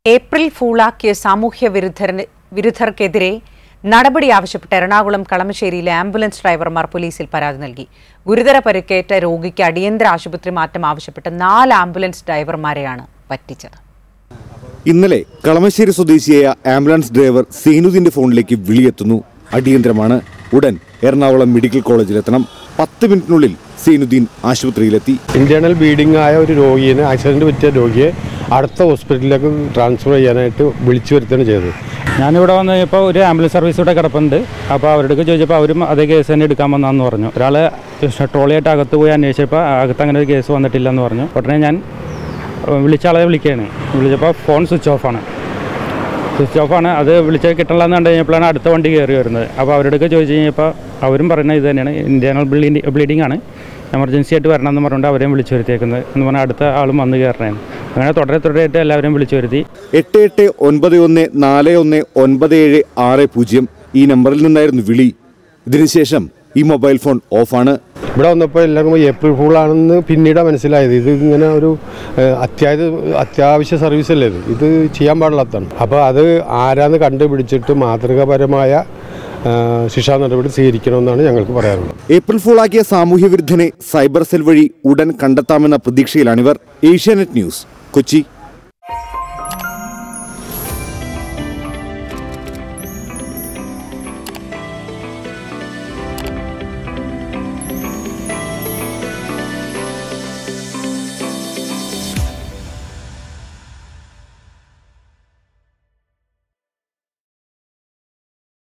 April ഫൂളാക്കിയ സാമൂഹ്യ വിരുദ്ധരന് വിരുദ്ധർക്കെതിരെ നടപടി ആവശ്യപ്പെട്ട് എറണാകുളം കളമശ്ശേരിയിലെ ആംബുലൻസ് ഡ്രൈവർമാർ പോലീസിൽ പരാതി നൽകി ഗുരുതര പരിക്കേറ്റ രോഗിക്ക് അടിയന്തര ആശുപത്രി മാറ്റം ആവശ്യപ്പെട്ട് നാല് ആംബുലൻസ് ഡ്രൈവർമാരെയാണ് പറ്റിച്ചത് ഇന്നലെ കളമശ്ശേരി സ്വദേശിയായ ആംബുലൻസ് ഡ്രൈവർ സീനുദിന്റെ ഫോണിലേക്ക് വിളിയെത്തുന്നു അടിയന്തരമാണ് ഉടൻ എറണാകുളം മെഡിക്കൽ കോളേജിലെത്തണം പത്ത് മിനിറ്റിനുള്ളിൽ സീനുദ്ദീൻ ആശുപത്രിയിലെത്തി ഇന്റേണൽ ബ്ലീഡിംഗ് ആയ ഒരു രോഗിയെ ആക്സിഡന്റ് പറ്റിയ രോഗിയെ അടുത്ത ഹോസ്പിറ്റലിലേക്ക് ട്രാൻസ്ഫർ ചെയ്യാനായിട്ട് വിളിച്ചു വരുത്തുകയാണ് ചെയ്തത് ഞാനിവിടെ വന്ന് കഴിഞ്ഞപ്പോൾ ഒരു ആംബുലൻസ് സർവീസ് ഇവിടെ കിടപ്പുണ്ട് അപ്പോൾ അവരുടെ ചോദിച്ചപ്പോൾ അവരും അതേ കേസ് തന്നെ എടുക്കാൻ വന്നാന്ന് പറഞ്ഞു ഒരാൾ ട്രോളിയായിട്ട് അകത്ത് പോയി അന്വേഷിച്ചപ്പോൾ അകത്ത് അങ്ങനെ ഒരു കേസ് വന്നിട്ടില്ല എന്ന് പറഞ്ഞു ഉടനെ ഞാൻ ഏഹ്, വിളിച്ച ആളെ വിളിക്കുകയാണ് വിളിച്ചപ്പോൾ ഫോൺ സ്വിച്ച് ഓഫാണ് സ്വിച്ച് ഓഫാണ് അത് വിളിച്ച് കിട്ടണമെന്ന് കണ്ടു കഴിഞ്ഞപ്പോഴാണ് അടുത്ത വണ്ടി കയറി വരുന്നത് അപ്പോൾ അവരോടൊക്കെ ചോദിച്ചു കഴിഞ്ഞപ്പോൾ അവരും പറയുന്നത് ഇത് തന്നെയാണ് ഇന്റേണൽ ബ്ലീഡിങ് ബ്ലീഡിംഗ് ആണ് എമർജൻസി ആയിട്ട് വരണം എന്ന് പറഞ്ഞുകൊണ്ട് അവരെയും വിളിച്ചു വരുത്തിയേക്കുന്നത് എന്ന് പറഞ്ഞാൽ അടുത്ത ആളും വന്ന് കയറണേന് അങ്ങനെ തുടരെ തുടരെയായിട്ട് എല്ലാവരെയും വിളിച്ചു വരുത്തി എട്ട് എട്ട് ഒൻപത് ഒന്ന് നാല് ഒന്ന് ഒൻപത് ഏഴ് ആറ് പൂജ്യം ഈ നമ്പറിൽ നിന്നായിരുന്നു വിളി ഇതിനുശേഷം ഈ മൊബൈൽ ഫോൺ ഓഫാണ് ഇവിടെ വന്നപ്പോൾ എല്ലാവർക്കും ഏപ്രിൽ ഫൂൾ ആണെന്ന് പിന്നീടാണ് മനസ്സിലായത് ഇത് ഇങ്ങനെ ഒരു ഏഹ്, അത്യാവശ്യ അത്യാവശ്യ സർവീസ് അല്ലേ ഇത് ഇത് ചെയ്യാൻ പാടില്ലാത്തതാണ് അപ്പോൾ അത് ആരാന്ന് കണ്ടുപിടിച്ചിട്ട് മാതൃകാപരമായ ഏഹ്, ശിക്ഷാ നടപടി സ്വീകരിക്കണമെന്നാണ് ഞങ്ങൾക്ക് പറയാനുള്ളത് ഏപ്രിൽ ഫൂളാക്കിയ സാമൂഹ്യ വിരുദ്ധനെ സൈബർ സെൽ വഴി ഉടൻ കണ്ടെത്താമെന്ന പ്രതീക്ഷയിലാണിവർ ഏഷ്യാനെറ്റ് ന്യൂസ് കൊച്ചി